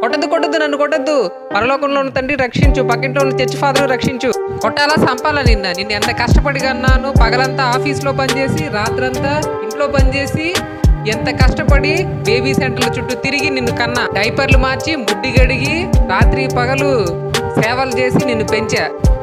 కొట్టద్దు కొట్టద్దు నన్ను కొట్టద్దు పరలోకంలో ఉన్న తండ్రి రక్షించు పక్కింట్లో ఉన్న చర్చి ఫాదర్ రక్షించు కొట్టాలా సంపాలా నిన్న నిన్ను ఎంత కష్టపడి కన్నాను పగలంతా ఆఫీస్లో పనిచేసి రాత్రంతా ఇంట్లో పనిచేసి ఎంత కష్టపడి బేబీ సెంటర్ల చుట్టూ తిరిగి నిన్ను కన్నా డైపర్లు మార్చి ముడ్డి గడిగి రాత్రి పగలు సేవలు చేసి నిన్ను పెంచా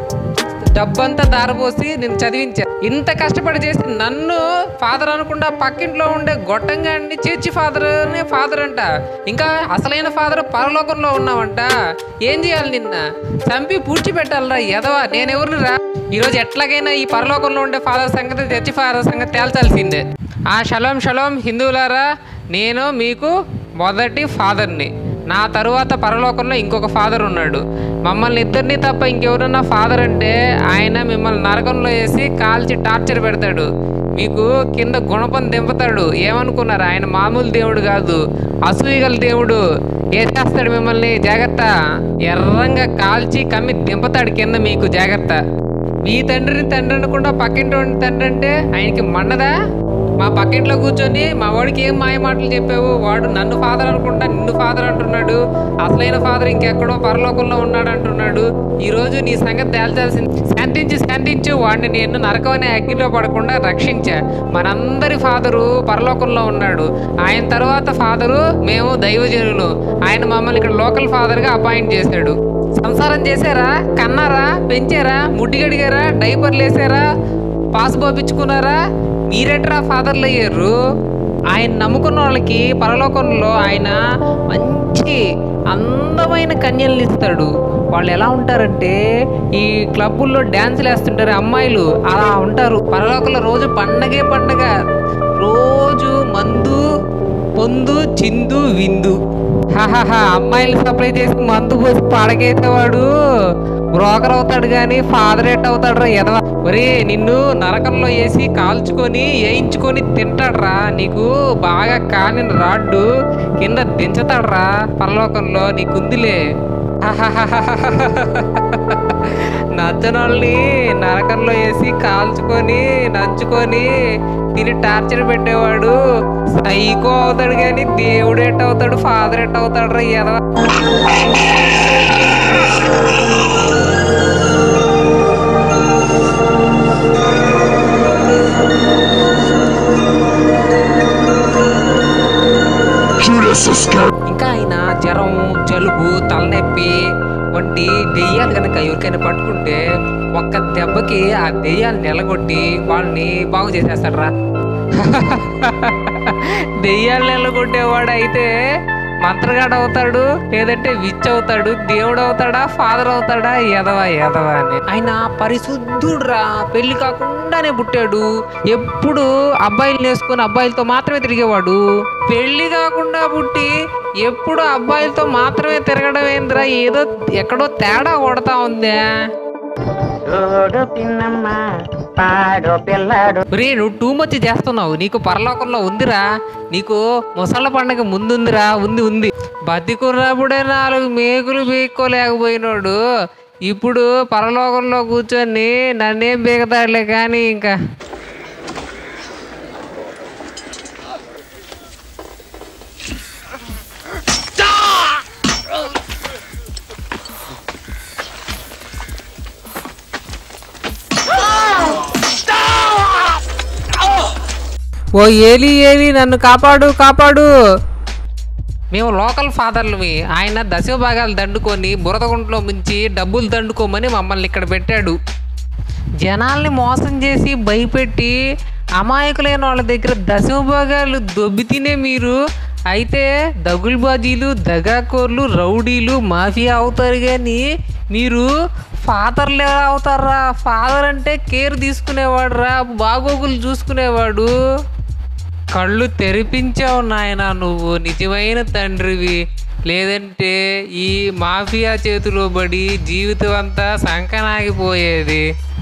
డబ్బంతా దారపోసి నేను చదివించా ఇంత కష్టపడి చేసి నన్ను ఫాదర్ అనుకుండా పక్కింట్లో ఉండే గొట్టంగాడిని చర్చి ఫాదర్ అనే ఫాదర్ అంట ఇంకా అసలైన ఫాదర్ పరలోకంలో ఉన్నావంట ఏం చేయాలి నిన్న చంపి పూడ్చిపెట్టాలరా ఎదవా నేనెవరిని రా ఈరోజు ఎట్లాగైనా ఈ పరలోకంలో ఉండే ఫాదర్ సంగతి చర్చి ఫాదర్ సంగతి తేల్చాల్సిందే ఆ షలోం షలోం హిందువులారా నేను మీకు మొదటి ఫాదర్ని నా తరువాత పరలోకంలో ఇంకొక ఫాదర్ ఉన్నాడు మమ్మల్ని ఇద్దరిని తప్ప ఇంకెవరన్నా ఫాదర్ అంటే ఆయన మిమ్మల్ని నరకంలో వేసి కాల్చి టార్చర్ పెడతాడు మీకు కింద గుణపం దింపుతాడు ఏమనుకున్నారు ఆయన మామూలు దేవుడు కాదు అసూయగల దేవుడు వేసేస్తాడు మిమ్మల్ని జాగ్రత్త ఎర్రంగా కాల్చి కమ్మి దింపుతాడు కింద మీకు జాగ్రత్త మీ తండ్రిని తండ్రి అనకుండా పక్కింటి వాడిని తండ్రి అంటే ఆయనకి మండదా మా పక్కింట్లో కూర్చొని మా వాడికి ఏం మాయ మాటలు చెప్పావు వాడు నన్ను ఫాదర్ అనుకుంటా నిన్ను ఫాదర్ అంటున్నాడు అసలైన ఫాదర్ ఇంకెక్కడో పరలోకంలో ఉన్నాడు అంటున్నాడు ఈ రోజు నీ సంగతి తేల్చాల్సింది శాంతించి శాంతించు వాడిని నేను నరకమనే అగ్నిలో పడకుండా రక్షించా మనందరి ఫాదరు పరలోకంలో ఉన్నాడు ఆయన తర్వాత ఫాదరు మేము దైవజనులు ఆయన మమ్మల్ని ఇక్కడ లోకల్ ఫాదర్గా అపాయింట్ చేశాడు సంసారం చేశారా కన్నారా పెంచారా ముడ్డి గడిగారా డైపర్లు వేసారా పాస్ పోపించుకున్నారా మీరెట్రా ఫాదర్లు అయ్యారు ఆయన నమ్ముకున్న వాళ్ళకి పరలోకంలో ఆయన మంచి అందమైన కన్యల్ని ఇస్తాడు వాళ్ళు ఎలా ఉంటారంటే ఈ క్లబ్బుల్లో డ్యాన్సులు వేస్తుంటారు అమ్మాయిలు అలా ఉంటారు పరలోకంలో రోజు పండగే పండగ రోజు మందు పొందు చిందు విందు హాహాహా అమ్మాయిలు సప్లై చేసి మందు పోసి పడగేసేవాడు బ్రోకర్ అవుతాడు కానీ ఫాదర్ ఎట్ అవుతాడు రా ఎదవ ఒరే నిన్ను నరకంలో వేసి కాల్చుకొని వేయించుకొని తింటాడ్రా నీకు బాగా కానిన రాడ్డు కింద దించుతాడ్రా పరలోకంలో నీకుందిలే నచ్చనోళ్ళని నరకంలో వేసి కాల్చుకొని నంచుకొని తిని టార్చర్ పెట్టేవాడు సైకో అవుతాడు కానీ దేవుడు ఎట్ అవుతాడు ఫాదర్ ఎట్ అవుతాడు రా ఎదవ Judas Iscariot. ఇంకా ఆయన జ్వరం జలుబు తలనొప్పి వంటి దెయ్యాలు కనుక ఎవరికైనా పట్టుకుంటే ఒక్క దెబ్బకి ఆ దెయ్యాలు నిలగొట్టి వాళ్ళని బాగు చేసేస్తాడు రా దెయ్యాలు నిలగొట్టేవాడు అయితే మంత్రగాడు అవుతాడు లేదంటే విచ్ అవుతాడు దేవుడు అవుతాడా ఫాదర్ అవుతాడా ఎదవా ఎదవా అని ఆయన పరిశుద్ధుడు రా పెళ్లి కాకుండానే పుట్టాడు ఎప్పుడు అబ్బాయిలు నేసుకొని అబ్బాయిలతో మాత్రమే తిరిగేవాడు పెళ్లి కాకుండా పుట్టి ఎప్పుడు అబ్బాయిలతో మాత్రమే తిరగడం ఏందిరా ఏదో ఎక్కడో తేడా కొడతా ఉందే చూడు పిన్నమ్మ పాడు పిల్లాడు రే నువ్వు టూ మచ్ చేస్తున్నావు నీకు పరలోకంలో ఉందిరా నీకు ముసళ్ళ పండగ ముందుందిరా ఉంది ఉంది బతికున్నప్పుడే నాలుగు మేకులు బీక్కోలేకపోయినాడు ఇప్పుడు పరలోకంలో కూర్చొని నన్నేం బీగతాడులే కానీ ఇంకా ఓ ఏలి ఏలి నన్ను కాపాడు కాపాడు మేము లోకల్ ఫాదర్లవి ఆయన దశభాగాలు దండుకొని బురదగుంట్లో ముంచి డబ్బులు దండుకోమని మమ్మల్ని ఇక్కడ పెట్టాడు జనాల్ని మోసం చేసి భయపెట్టి అమాయకులైన వాళ్ళ దగ్గర దశభాగాలు దొబ్బి తినే మీరు అయితే దగులుబాజీలు దగాకోర్లు రౌడీలు మాఫియా అవుతారు కానీ మీరు ఫాదర్లు ఎలా అవుతారా ఫాదర్ అంటే కేర్ తీసుకునేవాడు రా బాగోగులు చూసుకునేవాడు కళ్ళు తెరిపించావు నాయన నువ్వు నిజమైన తండ్రివి లేదంటే ఈ మాఫియా చేతిలో పడి జీవితం అంతా సంకనాగిపోయేది